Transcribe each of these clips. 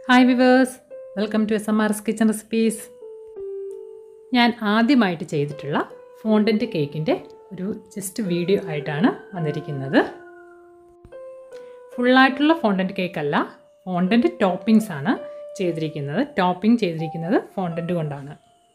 hi viewers welcome to S M R S kitchen recipes ഞാൻ ആദ്യമായിട്ട് ചെയ്തിട്ടുള്ള fondant കേക്കിൻ്റെ ഒരു ജസ്റ്റ് വീഡിയോ ആയിട്ടാണ് വന്നിരിക്കുന്നത് ഫുള്ളായിട്ടുള്ള ഫോണ്ടൻറ്റ് കേക്കല്ല ഫോണ്ടൻറ്റ് ടോപ്പിംഗ്സ് ആണ് ചെയ്തിരിക്കുന്നത് ടോപ്പിംഗ് ചെയ്തിരിക്കുന്നത് ഫോണ്ടൻറ്റ് കൊണ്ടാണ്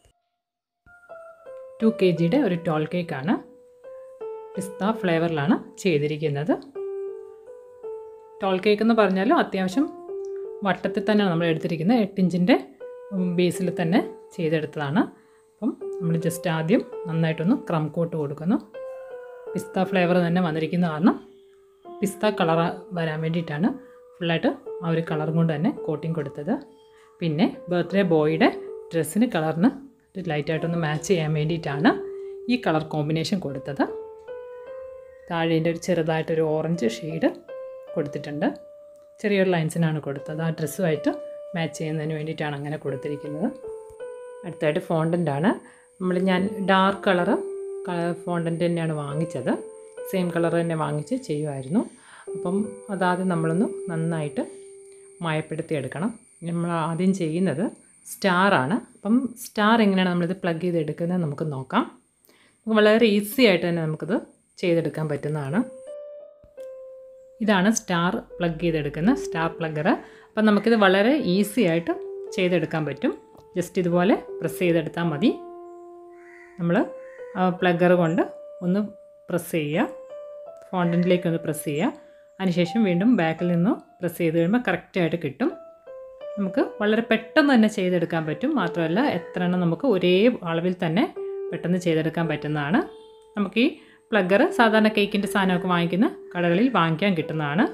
ടു കെ ജിയുടെ ഒരു ടോൾ കേക്കാണ് പിസ്ത ഫ്ലേവറിലാണ് ചെയ്തിരിക്കുന്നത് ടോൾ കേക്ക് എന്ന് പറഞ്ഞാലും അത്യാവശ്യം വട്ടത്തിൽ തന്നെയാണ് നമ്മൾ എടുത്തിരിക്കുന്നത് എട്ടിഞ്ചിൻ്റെ ബേസിൽ തന്നെ ചെയ്തെടുത്തതാണ് അപ്പം നമ്മൾ ജസ്റ്റ് ആദ്യം നന്നായിട്ടൊന്ന് ക്രം കോട്ട് കൊടുക്കുന്നു പിസ്ത ഫ്ലേവർ തന്നെ വന്നിരിക്കുന്ന കാരണം പിസ്ത കളർ വരാൻ വേണ്ടിയിട്ടാണ് ഫുള്ളായിട്ട് ആ ഒരു കളർ കൊണ്ട് തന്നെ കോട്ടിങ് കൊടുത്തത് പിന്നെ ബർത്ത്ഡേ ബോയുടെ ഡ്രസ്സിന് കളറിന് ലൈറ്റായിട്ടൊന്ന് മാച്ച് ചെയ്യാൻ വേണ്ടിയിട്ടാണ് ഈ കളർ കോമ്പിനേഷൻ കൊടുത്തത് താഴെ ഒരു ചെറുതായിട്ടൊരു ഓറഞ്ച് ഷെയ്ഡ് കൊടുത്തിട്ടുണ്ട് ചെറിയൊരു ലൈൻസിനാണ് കൊടുത്തത് ആ ഡ്രസ്സുമായിട്ട് മാച്ച് ചെയ്യുന്നതിന് വേണ്ടിയിട്ടാണ് അങ്ങനെ കൊടുത്തിരിക്കുന്നത് അടുത്തായിട്ട് ഫോണ്ടൻ്റാണ് നമ്മൾ ഞാൻ ഡാർക്ക് കളറ് ഫോണ്ടൻ്റ് തന്നെയാണ് വാങ്ങിച്ചത് സെയിം കളർ തന്നെ വാങ്ങിച്ച് ചെയ്യുമായിരുന്നു അപ്പം അതാദ്യം നമ്മളൊന്ന് നന്നായിട്ട് മയപ്പെടുത്തി എടുക്കണം നമ്മൾ ആദ്യം ചെയ്യുന്നത് സ്റ്റാറാണ് അപ്പം സ്റ്റാർ എങ്ങനെയാണ് നമ്മളിത് പ്ലഗ് ചെയ്ത് എടുക്കുന്നത് നമുക്ക് നോക്കാം നമുക്ക് വളരെ ഈസി ആയിട്ട് തന്നെ നമുക്കിത് ചെയ്തെടുക്കാൻ പറ്റുന്നതാണ് ഇതാണ് സ്റ്റാർ പ്ലഗ് ചെയ്തെടുക്കുന്ന സ്റ്റാർ പ്ലഗർ അപ്പം നമുക്കിത് വളരെ ഈസി ആയിട്ട് ചെയ്തെടുക്കാൻ പറ്റും ജസ്റ്റ് ഇതുപോലെ പ്രസ് ചെയ്തെടുത്താൽ മതി നമ്മൾ പ്ലഗർ കൊണ്ട് ഒന്ന് പ്രസ് ചെയ്യുക ഫോണ്ടൻറ്റിലേക്ക് ഒന്ന് പ്രസ് ചെയ്യുക അതിനുശേഷം വീണ്ടും ബാക്കിൽ നിന്ന് പ്രസ് ചെയ്ത് കഴിയുമ്പോൾ കറക്റ്റായിട്ട് കിട്ടും നമുക്ക് വളരെ പെട്ടെന്ന് തന്നെ ചെയ്തെടുക്കാൻ പറ്റും മാത്രമല്ല എത്ര എണ്ണം നമുക്ക് ഒരേ അളവിൽ തന്നെ പെട്ടെന്ന് ചെയ്തെടുക്കാൻ പറ്റുന്നതാണ് നമുക്ക് ഈ പ്ലഗർ സാധാരണ കേക്കിൻ്റെ സാധനമൊക്കെ വാങ്ങിക്കുന്ന കടകളിൽ വാങ്ങിക്കാൻ കിട്ടുന്നതാണ്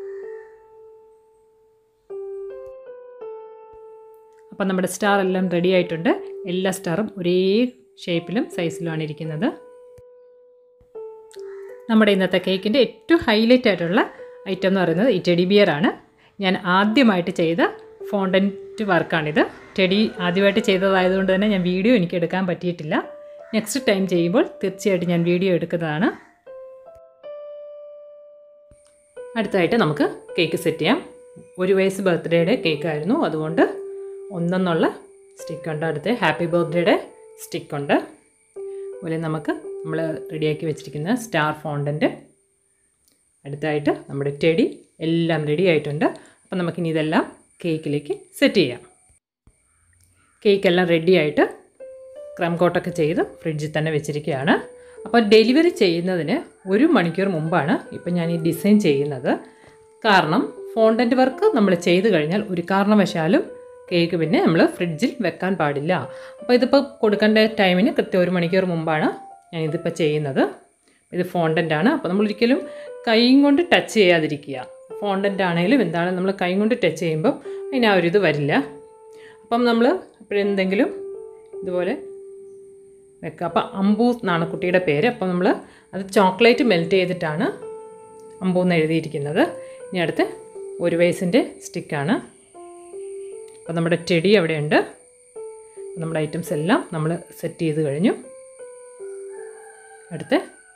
അപ്പം നമ്മുടെ സ്റ്റാർ എല്ലാം റെഡി ആയിട്ടുണ്ട് എല്ലാ സ്റ്റാറും ഒരേ ഷേപ്പിലും സൈസിലുമാണ് ഇരിക്കുന്നത് നമ്മുടെ ഇന്നത്തെ കേക്കിൻ്റെ ഏറ്റവും ഹൈലൈറ്റ് ആയിട്ടുള്ള ഐറ്റം എന്ന് പറയുന്നത് ഈ ടെഡി ബിയർ ആണ് ഞാൻ ആദ്യമായിട്ട് ചെയ്ത ഫോണ്ടൻറ്റ് വർക്കാണിത് ടെഡി ആദ്യമായിട്ട് ചെയ്തതായതുകൊണ്ട് തന്നെ ഞാൻ വീഡിയോ എനിക്ക് എടുക്കാൻ പറ്റിയിട്ടില്ല നെക്സ്റ്റ് ടൈം ചെയ്യുമ്പോൾ തീർച്ചയായിട്ടും ഞാൻ വീഡിയോ എടുക്കുന്നതാണ് അടുത്തായിട്ട് നമുക്ക് കേക്ക് സെറ്റ് ചെയ്യാം ഒരു വയസ്സ് ബർത്ത്ഡേയുടെ കേക്കായിരുന്നു അതുകൊണ്ട് ഒന്നെന്നുള്ള സ്റ്റിക്കുണ്ട് അടുത്ത് ഹാപ്പി ബർത്ത്ഡേയുടെ സ്റ്റിക്കുണ്ട് അതുപോലെ നമുക്ക് നമ്മൾ റെഡിയാക്കി വെച്ചിരിക്കുന്ന സ്റ്റാർ ഫോണ്ടൻറ്റ് അടുത്തായിട്ട് നമ്മുടെ ടെടി എല്ലാം റെഡി ആയിട്ടുണ്ട് അപ്പം നമുക്കിനി ഇതെല്ലാം കേക്കിലേക്ക് സെറ്റ് ചെയ്യാം കേക്കെല്ലാം റെഡി ആയിട്ട് ക്രം കോട്ടൊക്കെ ചെയ്ത് ഫ്രിഡ്ജിൽ തന്നെ വെച്ചിരിക്കുകയാണ് അപ്പോൾ ഡെലിവറി ചെയ്യുന്നതിന് ഒരു മണിക്കൂർ മുമ്പാണ് ഇപ്പം ഞാൻ ഈ ഡിസൈൻ ചെയ്യുന്നത് കാരണം ഫോണ്ടൻറ്റ് വർക്ക് നമ്മൾ ചെയ്ത് കഴിഞ്ഞാൽ ഒരു കാരണവശാലും കേക്ക് പിന്നെ നമ്മൾ ഫ്രിഡ്ജിൽ വെക്കാൻ പാടില്ല അപ്പോൾ ഇതിപ്പോൾ കൊടുക്കേണ്ട ടൈമിന് കൃത്യം ഒരു മണിക്കൂർ മുമ്പാണ് ഞാൻ ഇതിപ്പോൾ ചെയ്യുന്നത് ഇത് ഫോണ്ടൻ്റ് ആണ് അപ്പോൾ നമ്മളൊരിക്കലും കൈയും കൊണ്ട് ടച്ച് ചെയ്യാതിരിക്കുക ഫോണ്ടൻ്റ് ആണെങ്കിലും എന്താണ് നമ്മൾ കൈ കൊണ്ട് ടച്ച് ചെയ്യുമ്പം അതിന് ആ ഒരു ഇത് വരില്ല അപ്പം നമ്മൾ എപ്പോഴെന്തെങ്കിലും ഇതുപോലെ വെക്കുക അപ്പം അമ്പൂ എന്നാണ് കുട്ടിയുടെ പേര് അപ്പം നമ്മൾ അത് ചോക്ലേറ്റ് മെൽറ്റ് ചെയ്തിട്ടാണ് അമ്പൂ എന്ന് എഴുതിയിരിക്കുന്നത് ഇനി അടുത്ത് ഒരു വയസ്സിൻ്റെ സ്റ്റിക്കാണ് അപ്പം നമ്മുടെ ടെടി അവിടെയുണ്ട് നമ്മുടെ ഐറ്റംസ് എല്ലാം നമ്മൾ സെറ്റ് ചെയ്ത് കഴിഞ്ഞു അടുത്ത്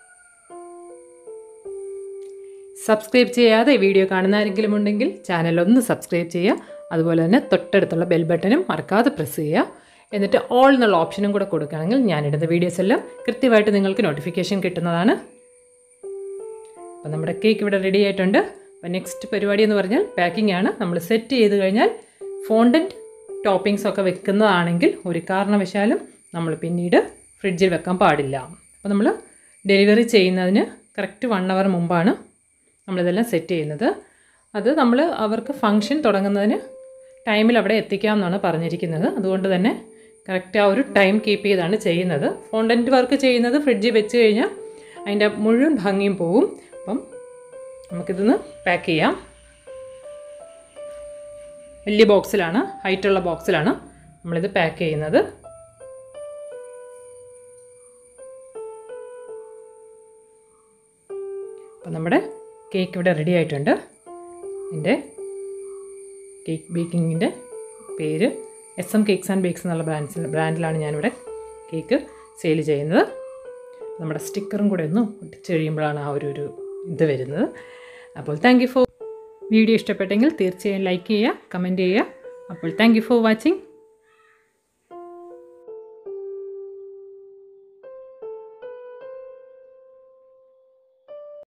സബ്സ്ക്രൈബ് ചെയ്യാതെ വീഡിയോ കാണുന്ന ആരെങ്കിലും ഉണ്ടെങ്കിൽ ചാനൽ ഒന്ന് സബ്സ്ക്രൈബ് ചെയ്യുക അതുപോലെ തന്നെ തൊട്ടടുത്തുള്ള ബെൽ ബട്ടനും മറക്കാതെ പ്രസ് ചെയ്യുക എന്നിട്ട് ഓൾ എന്നുള്ള ഓപ്ഷനും കൂടെ കൊടുക്കുകയാണെങ്കിൽ ഞാനിടുന്ന വീഡിയോസ് എല്ലാം കൃത്യമായിട്ട് നിങ്ങൾക്ക് നോട്ടിഫിക്കേഷൻ കിട്ടുന്നതാണ് അപ്പം നമ്മുടെ കേക്ക് ഇവിടെ റെഡി ആയിട്ടുണ്ട് അപ്പോൾ നെക്സ്റ്റ് പരിപാടി എന്ന് പറഞ്ഞാൽ പാക്കിംഗ് ആണ് നമ്മൾ സെറ്റ് ചെയ്ത് കഴിഞ്ഞാൽ ഫോണ്ടൻറ്റ് ടോപ്പിങ്സ് ഒക്കെ വെക്കുന്നതാണെങ്കിൽ ഒരു കാരണവശാലും നമ്മൾ പിന്നീട് ഫ്രിഡ്ജിൽ വെക്കാൻ പാടില്ല അപ്പോൾ നമ്മൾ ഡെലിവറി ചെയ്യുന്നതിന് കറക്റ്റ് വൺ അവർ മുമ്പാണ് നമ്മളിതെല്ലാം സെറ്റ് ചെയ്യുന്നത് അത് നമ്മൾ അവർക്ക് ഫങ്ഷൻ തുടങ്ങുന്നതിന് ടൈമിൽ അവിടെ എത്തിക്കാം എന്നാണ് പറഞ്ഞിരിക്കുന്നത് അതുകൊണ്ട് തന്നെ കറക്റ്റ് ആ ഒരു ടൈം കീപ്പ് ചെയ്താണ് ചെയ്യുന്നത് ഫോണ്ടൻറ്റ് വർക്ക് ചെയ്യുന്നത് ഫ്രിഡ്ജിൽ വെച്ച് കഴിഞ്ഞാൽ അതിൻ്റെ മുഴുവൻ ഭംഗിയും പോവും അപ്പം നമുക്കിതൊന്ന് പാക്ക് ചെയ്യാം വലിയ ബോക്സിലാണ് ഹൈറ്റുള്ള ബോക്സിലാണ് നമ്മളിത് പാക്ക് ചെയ്യുന്നത് അപ്പം നമ്മുടെ കേക്ക് ഇവിടെ റെഡി ആയിട്ടുണ്ട് എൻ്റെ കേക്ക് ബേക്കിങ്ങിൻ്റെ പേര് S M cakes and bakes എന്നുള്ള ബ്രാൻഡ്സിൽ ബ്രാൻഡിലാണ് ഞാനിവിടെ കേക്ക് സെയിൽ ചെയ്യുന്നത് നമ്മുടെ സ്റ്റിക്കറും കൂടെ ഒന്ന് ഒട്ടിച്ച് കഴിയുമ്പോഴാണ് ആ ഒരു ഒരു ഇത് വരുന്നത് അപ്പോൾ താങ്ക് യു ഫോർ വീഡിയോ ഇഷ്ടപ്പെട്ടെങ്കിൽ തീർച്ചയായും ലൈക്ക് ചെയ്യുക കമൻറ്റ് ചെയ്യുക അപ്പോൾ താങ്ക് യു ഫോർ വാച്ചിങ്